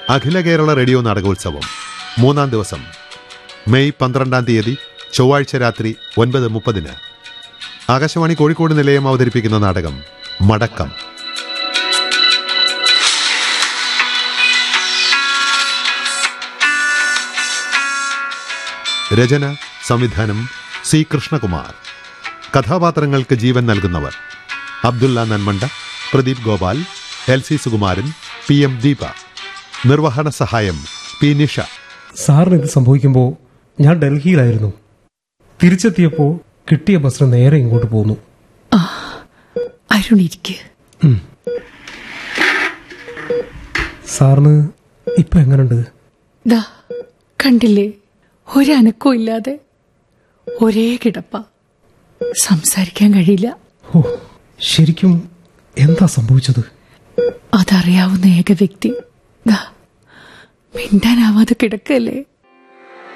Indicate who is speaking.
Speaker 1: അഖില Kerala radio നാടകോത്സവം മൂന്നാം ദിവസം May പന്ത്രണ്ടാം തീയതി ചൊവ്വാഴ്ച രാത്രി ഒൻപത് മുപ്പതിന് ആകാശവാണി കോഴിക്കോട് നിലയം അവതരിപ്പിക്കുന്ന നാടകം മടക്കം രചന സംവിധാനം സി കൃഷ്ണകുമാർ കഥാപാത്രങ്ങൾക്ക് ജീവൻ നൽകുന്നവർ Abdulla Nanmanda Pradeep Gopal L C Sukumaran P M Deepa നിർവഹണ സഹായം പി നിഷ
Speaker 2: സാറിന് ഇത് സംഭവിക്കുമ്പോൾ ഞാൻ ഡൽഹിയിലായിരുന്നു തിരിച്ചെത്തിയപ്പോൾ കിട്ടിയ ബസ്സിന് നേരെ ഇങ്ങോട്ട് പോന്നു
Speaker 3: അരുൺ ഇരിക്ക്
Speaker 2: സാറിന് ഇപ്പൊ എങ്ങനുണ്ട്
Speaker 3: ദാ കണ്ടില്ലേ ഒരനക്കവും ഇല്ലാതെ ഒരേ കിടപ്പ സംസാരിക്കാൻ കഴിയില്ല
Speaker 2: ഓ ശരിക്കും എന്താ സംഭവിച്ചത്
Speaker 3: അതറിയാവുന്ന ഏക വ്യക്തി ദാ മിണ്ടാനാവാതെ കിടക്കല്ലേ